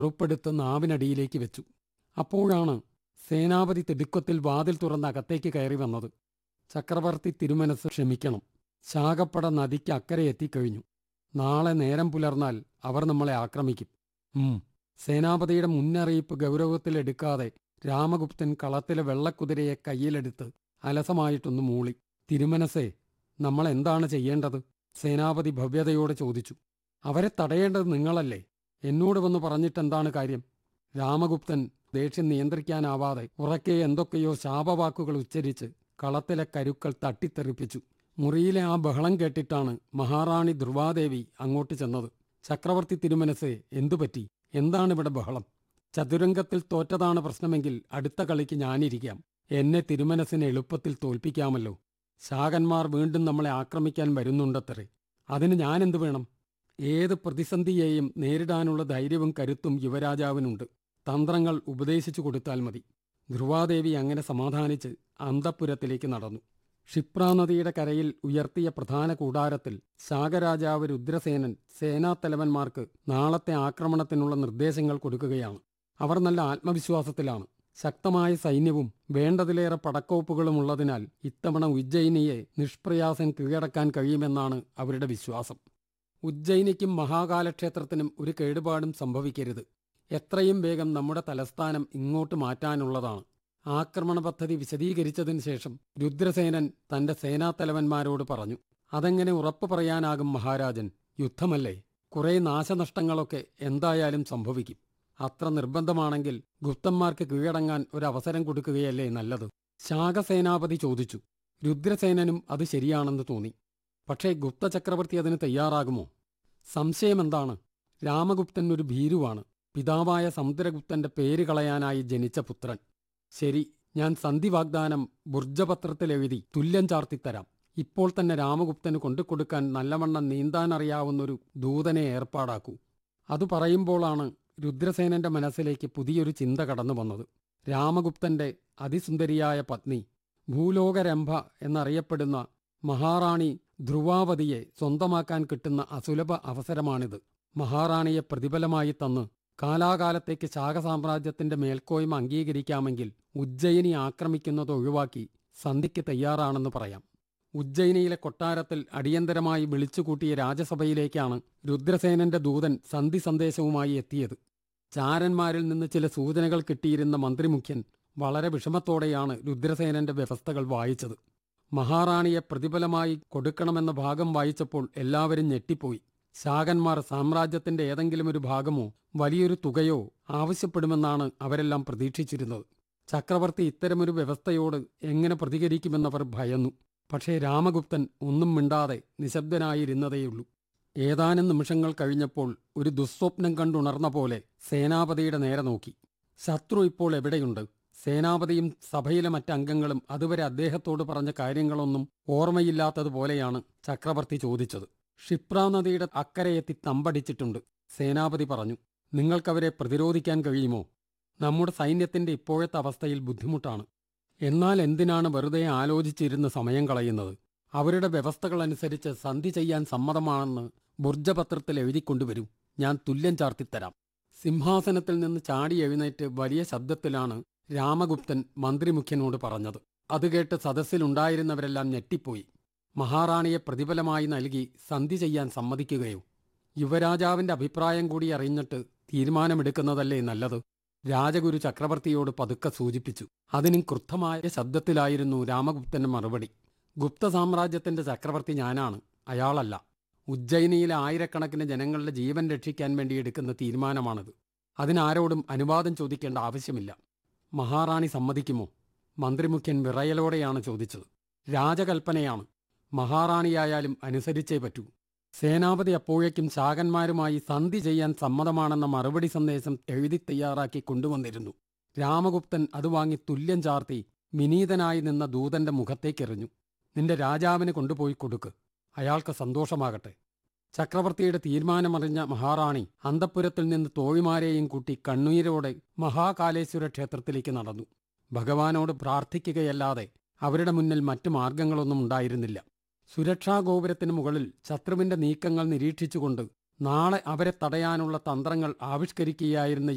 ഉറപ്പെടുത്ത് നാവിനടിയിലേക്ക് വെച്ചു അപ്പോഴാണ് സേനാപതി തിടുക്കത്തിൽ വാതിൽ തുറന്ന് അകത്തേക്ക് കയറി വന്നത് ചക്രവർത്തി തിരുമനസ് ക്ഷമിക്കണം ശാകപ്പട നദിക്ക് അക്കരെ എത്തിക്കഴിഞ്ഞു നാളെ നേരം പുലർന്നാൽ അവർ നമ്മളെ ആക്രമിക്കും ഉം സേനാപതിയുടെ മുന്നറിയിപ്പ് ഗൗരവത്തിലെടുക്കാതെ രാമഗുപ്തൻ കളത്തിലെ വെള്ളക്കുതിരയെ കയ്യിലെടുത്ത് അലസമായിട്ടൊന്ന് മൂളി തിരുമനസേ നമ്മൾ എന്താണ് ചെയ്യേണ്ടത് സേനാപതി ഭവ്യതയോടെ ചോദിച്ചു അവരെ തടയേണ്ടത് നിങ്ങളല്ലേ എന്നോട് വന്ന് പറഞ്ഞിട്ടെന്താണ് കാര്യം രാമഗുപ്തൻ ദേഷ്യം നിയന്ത്രിക്കാനാവാതെ ഉറക്കെ എന്തൊക്കെയോ ശാപവാക്കുകൾ ഉച്ചരിച്ച് കളത്തിലെ കരുക്കൾ തട്ടിത്തെറിപ്പിച്ചു മുറിയിലെ ആ ബഹളം കേട്ടിട്ടാണ് മഹാറാണി ധ്രുവാദേവി അങ്ങോട്ട് ചെന്നത് ചക്രവർത്തി തിരുമനസ് എന്തുപറ്റി എന്താണിവിടെ ബഹളം ചതുരംഗത്തിൽ തോറ്റതാണ് പ്രശ്നമെങ്കിൽ അടുത്ത കളിക്ക് ഞാനിരിക്കാം എന്നെ തിരുമനസിനെ എളുപ്പത്തിൽ തോൽപ്പിക്കാമല്ലോ ശാകന്മാർ വീണ്ടും നമ്മളെ ആക്രമിക്കാൻ വരുന്നുണ്ടത്രേ അതിന് ഞാനെന്തു വേണം ഏത് പ്രതിസന്ധിയെയും നേരിടാനുള്ള ധൈര്യവും കരുത്തും യുവരാജാവിനുണ്ട് തന്ത്രങ്ങൾ ഉപദേശിച്ചു കൊടുത്താൽ മതി ധ്രുവാദേവി അങ്ങനെ സമാധാനിച്ച് അന്തപ്പുരത്തിലേക്ക് നടന്നു ക്ഷിപ്രാനദിയുടെ കരയിൽ ഉയർത്തിയ പ്രധാന കൂടാരത്തിൽ ശാകരാജാവ് രുദ്രസേനൻ സേനാത്തലവന്മാർക്ക് നാളത്തെ ആക്രമണത്തിനുള്ള നിർദ്ദേശങ്ങൾ കൊടുക്കുകയാണ് അവർ നല്ല ആത്മവിശ്വാസത്തിലാണ് ശക്തമായ സൈന്യവും വേണ്ടതിലേറെ പടക്കോപ്പുകളും ഉള്ളതിനാൽ ഇത്തവണ ഉജ്ജയിനിയെ നിഷ്പ്രയാസം കീഴടക്കാൻ കഴിയുമെന്നാണ് അവരുടെ വിശ്വാസം ഉജ്ജയിനിക്കും മഹാകാലക്ഷേത്രത്തിനും ഒരു കേടുപാടും സംഭവിക്കരുത് എത്രയും വേഗം നമ്മുടെ തലസ്ഥാനം ഇങ്ങോട്ട് മാറ്റാനുള്ളതാണ് ആക്രമണ പദ്ധതി വിശദീകരിച്ചതിന് ശേഷം രുദ്രസേനൻ തന്റെ സേനാത്തലവന്മാരോട് പറഞ്ഞു അതെങ്ങനെ ഉറപ്പു പറയാനാകും മഹാരാജൻ യുദ്ധമല്ലേ കുറെ നാശനഷ്ടങ്ങളൊക്കെ എന്തായാലും സംഭവിക്കും അത്ര നിർബന്ധമാണെങ്കിൽ ഗുപ്തന്മാർക്ക് കീഴടങ്ങാൻ ഒരവസരം കൊടുക്കുകയല്ലേ നല്ലത് ശാഖസേനാപതി ചോദിച്ചു രുദ്രസേനനും അത് ശരിയാണെന്ന് തോന്നി പക്ഷേ ഗുപ്ത ചക്രവർത്തി അതിന് തയ്യാറാകുമോ സംശയമെന്താണ് രാമഗുപ്തൻ ഒരു ഭീരുവാണ് പിതാവായ സമുദ്രഗുപ്തന്റെ പേര് കളയാനായി ജനിച്ച പുത്രൻ ശരി ഞാൻ സന്ധി വാഗ്ദാനം ബുർജപത്രത്തിലെഴുതി തുല്യം ചാർത്തിത്തരാം ഇപ്പോൾ തന്നെ രാമഗുപ്തന് കൊണ്ടുകൊടുക്കാൻ നല്ലവണ്ണം നീന്താനറിയാവുന്നൊരു ദൂതനെ ഏർപ്പാടാക്കൂ അത് പറയുമ്പോഴാണ് രുദ്രസേനന്റെ മനസ്സിലേക്ക് പുതിയൊരു ചിന്ത കടന്നു വന്നത് രാമഗുപ്തന്റെ അതിസുന്ദരിയായ പത്നി ഭൂലോകരംഭ എന്നറിയപ്പെടുന്ന മഹാറാണി ധ്രുവാവതിയെ സ്വന്തമാക്കാൻ കിട്ടുന്ന അസുലഭ അവസരമാണിത് മഹാറാണിയെ പ്രതിഫലമായി തന്ന് കാലാകാലത്തേക്ക് ശാഖസാമ്രാജ്യത്തിന്റെ മേൽക്കോയ്മ അംഗീകരിക്കാമെങ്കിൽ ഉജ്ജയിനി ആക്രമിക്കുന്നത് ഒഴിവാക്കി സന്ധിക്ക് തയ്യാറാണെന്ന് പറയാം ഉജ്ജയിനിയിലെ കൊട്ടാരത്തിൽ അടിയന്തരമായി വിളിച്ചുകൂട്ടിയ രാജസഭയിലേക്കാണ് രുദ്രസേനന്റെ ദൂതൻ സന്ധി സന്ദേശവുമായി എത്തിയത് ചാരന്മാരിൽ നിന്ന് ചില സൂചനകൾ കിട്ടിയിരുന്ന മന്ത്രിമുഖ്യൻ വളരെ വിഷമത്തോടെയാണ് രുദ്രസേനന്റെ വ്യവസ്ഥകൾ വായിച്ചത് മഹാറാണിയെ പ്രതിഫലമായി കൊടുക്കണമെന്ന ഭാഗം വായിച്ചപ്പോൾ എല്ലാവരും ഞെട്ടിപ്പോയി ശാകന്മാർ സാമ്രാജ്യത്തിന്റെ ഏതെങ്കിലും ഒരു ഭാഗമോ വലിയൊരു തുകയോ ആവശ്യപ്പെടുമെന്നാണ് അവരെല്ലാം പ്രതീക്ഷിച്ചിരുന്നത് ചക്രവർത്തി ഇത്തരമൊരു വ്യവസ്ഥയോട് എങ്ങനെ പ്രതികരിക്കുമെന്നവർ ഭയന്നു പക്ഷേ രാമഗുപ്തൻ ഒന്നും മിണ്ടാതെ നിശബ്ദനായിരുന്നതേയുള്ളൂ ഏതാനും നിമിഷങ്ങൾ കഴിഞ്ഞപ്പോൾ ഒരു ദുസ്വപ്നം കണ്ടുണർന്ന പോലെ സേനാപതിയുടെ നേരെ നോക്കി ശത്രു ഇപ്പോൾ എവിടെയുണ്ട് സേനാപതിയും സഭയിലെ മറ്റംഗങ്ങളും അതുവരെ അദ്ദേഹത്തോട് പറഞ്ഞ കാര്യങ്ങളൊന്നും ഓർമ്മയില്ലാത്തതുപോലെയാണ് ചക്രവർത്തി ചോദിച്ചത് ക്ഷിപ്ര നദിയുടെ അക്കരയെത്തി തമ്പടിച്ചിട്ടുണ്ട് സേനാപതി പറഞ്ഞു നിങ്ങൾക്കവരെ പ്രതിരോധിക്കാൻ കഴിയുമോ നമ്മുടെ സൈന്യത്തിന്റെ ഇപ്പോഴത്തെ അവസ്ഥയിൽ ബുദ്ധിമുട്ടാണ് എന്നാൽ എന്തിനാണ് വെറുതെ ആലോചിച്ചിരുന്ന് സമയം കളയുന്നത് അവരുടെ വ്യവസ്ഥകളനുസരിച്ച് സന്ധി ചെയ്യാൻ സമ്മതമാണെന്ന് ബുർജപത്രത്തിൽ എഴുതിക്കൊണ്ടുവരൂ ഞാൻ തുല്യം ചാർത്തിത്തരാം സിംഹാസനത്തിൽ നിന്ന് ചാടി എഴുന്നേറ്റ് വലിയ ശബ്ദത്തിലാണ് രാമഗുപ്തൻ മന്ത്രിമുഖ്യനോട് പറഞ്ഞത് അത് കേട്ട് സദസ്സിലുണ്ടായിരുന്നവരെല്ലാം ഞെട്ടിപ്പോയി മഹാറാണിയെ പ്രതിഫലമായി നൽകി സന്ധി ചെയ്യാൻ സമ്മതിക്കുകയോ യുവരാജാവിന്റെ അഭിപ്രായം കൂടി അറിഞ്ഞിട്ട് തീരുമാനമെടുക്കുന്നതല്ലേ നല്ലത് രാജഗുരു ചക്രവർത്തിയോട് പതുക്കെ സൂചിപ്പിച്ചു അതിനും ക്രുദ്ധമായ ശബ്ദത്തിലായിരുന്നു രാമഗുപ്തന്റെ മറുപടി ഗുപ്ത സാമ്രാജ്യത്തിന്റെ ചക്രവർത്തി ഞാനാണ് അയാളല്ല ഉജ്ജയിനിയിലെ ആയിരക്കണക്കിന് ജനങ്ങളുടെ ജീവൻ രക്ഷിക്കാൻ വേണ്ടി എടുക്കുന്ന തീരുമാനമാണത് അതിനാരോടും അനുവാദം ചോദിക്കേണ്ട ആവശ്യമില്ല മഹാറാണി സമ്മതിക്കുമോ മന്ത്രിമുഖ്യൻ വിറയലോടെയാണ് ചോദിച്ചത് രാജകൽപ്പനയാണ് മഹാറാണിയായാലും അനുസരിച്ചേ പറ്റൂ സേനാപതി അപ്പോഴേക്കും ശാകന്മാരുമായി സന്ധി ചെയ്യാൻ സമ്മതമാണെന്ന മറുപടി സന്ദേശം എഴുതി തയ്യാറാക്കി കൊണ്ടുവന്നിരുന്നു രാമഗുപ്തൻ അത് വാങ്ങി തുല്യം ചാർത്തി വിനീതനായി നിന്ന ദൂതന്റെ മുഖത്തേക്കെറിഞ്ഞു നിന്റെ രാജാവിന് കൊണ്ടുപോയി കൊടുക്ക് അയാൾക്ക് സന്തോഷമാകട്ടെ ചക്രവർത്തിയുടെ തീരുമാനമറിഞ്ഞ മഹാറാണി അന്തപ്പുരത്തിൽ നിന്ന് തോഴിമാരെയും കൂട്ടി കണ്ണീരോടെ മഹാകാലേശ്വര ക്ഷേത്രത്തിലേക്ക് നടന്നു ഭഗവാനോട് പ്രാർത്ഥിക്കുകയല്ലാതെ അവരുടെ മുന്നിൽ മറ്റു മാർഗങ്ങളൊന്നും ഉണ്ടായിരുന്നില്ല സുരക്ഷാ ഗോപുരത്തിന് മുകളിൽ ശത്രുവിന്റെ നീക്കങ്ങൾ നിരീക്ഷിച്ചുകൊണ്ട് നാളെ അവരെ തടയാനുള്ള തന്ത്രങ്ങൾ ആവിഷ്കരിക്കുകയായിരുന്ന